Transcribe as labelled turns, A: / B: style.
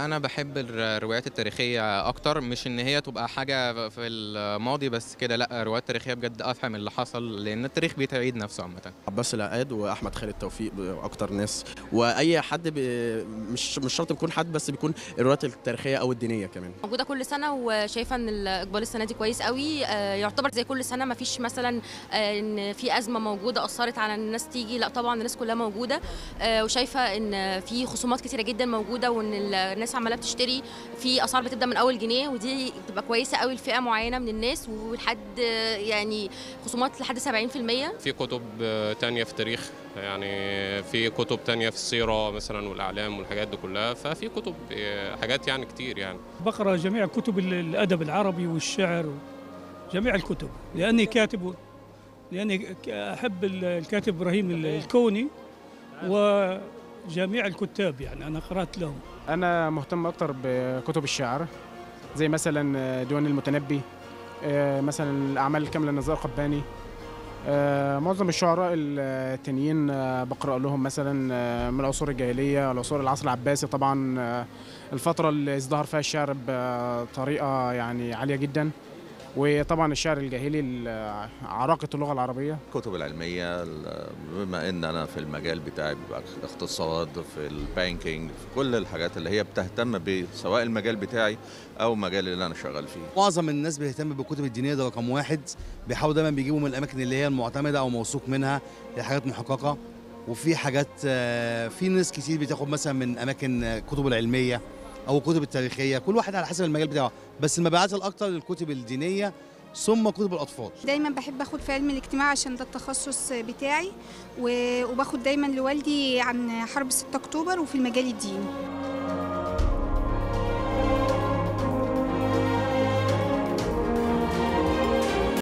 A: لا انا بحب الروايات التاريخيه اكتر مش ان هي تبقى حاجه في الماضي بس كده لا روايات تاريخيه بجد افهم اللي حصل لان التاريخ بيتعيد نفسه عامه
B: عباس العقاد واحمد خالد توفيق اكتر ناس واي حد ب... مش مش شرط يكون حد بس بيكون الروايات التاريخيه او الدينيه كمان
C: موجوده كل سنه وشايفه ان الاقبال السنه دي كويس قوي آه، يعتبر زي كل سنه ما فيش مثلا آه، ان في ازمه موجوده اثرت على ان الناس تيجي لا طبعا الناس كلها موجوده آه، وشايفه ان في خصومات كتيره جدا موجوده وان الناس عماله بتشتري في اسعار بتبدا من اول جنيه ودي بتبقى كويسه قوي لفئه معينه من الناس ولحد آه، يعني خصومات لحد 70%
D: في كتب آه، تانية في التاريخ يعني في كتب تانية في السيرة مثلا والأعلام والحاجات دي كلها ففي كتب آه، حاجات يعني كتير يعني
E: بقرا جميع كتب ال- الادب العربي والشعر جميع الكتب لاني كاتب لاني ك- احب ال- الكاتب ابراهيم ال- الكوني وجميع الكتاب يعني انا قرات لهم
F: انا مهتم اكتر بكتب الشعر زي مثلا ديوان المتنبي آه، مثلا الاعمال الكامله لنزار قباني آه، معظم الشعراء التانيين آه، بقرا لهم مثلا آه، من العصور الجاهليه العصور العصر العباسي طبعا آه، الفتره اللي ازدهر فيها الشعر بطريقه يعني عاليه جدا وطبعا الشعر الجاهلي ال- عراقه اللغه العربيه
G: الكتب العلمية ال- بما ان انا في المجال بتاعي بيبقى اقتصاد في البانكينج في كل الحاجات اللي هي بتهتم بسواء المجال بتاعي او مجال اللي انا شغال فيه
H: معظم الناس بيهتم بالكتب الدينيه ده رقم واحد بيحاولوا دايما بيجيبوا من الاماكن اللي هي المعتمده او موثوق منها هي حاجات محققه وفي حاجات آه، في ناس كتير بتاخد مثلا من اماكن آه، كتب العلميه او الكتب التاريخيه كل واحد على حسب المجال بتاعه بس المبيعات الاكتر للكتب الدينيه ثم كتب الاطفال
I: دايما بحب اخد في علم الاجتماع عشان ده التخصص بتاعي و- وباخد دايما لوالدي عن حرب 6 اكتوبر وفي المجال الديني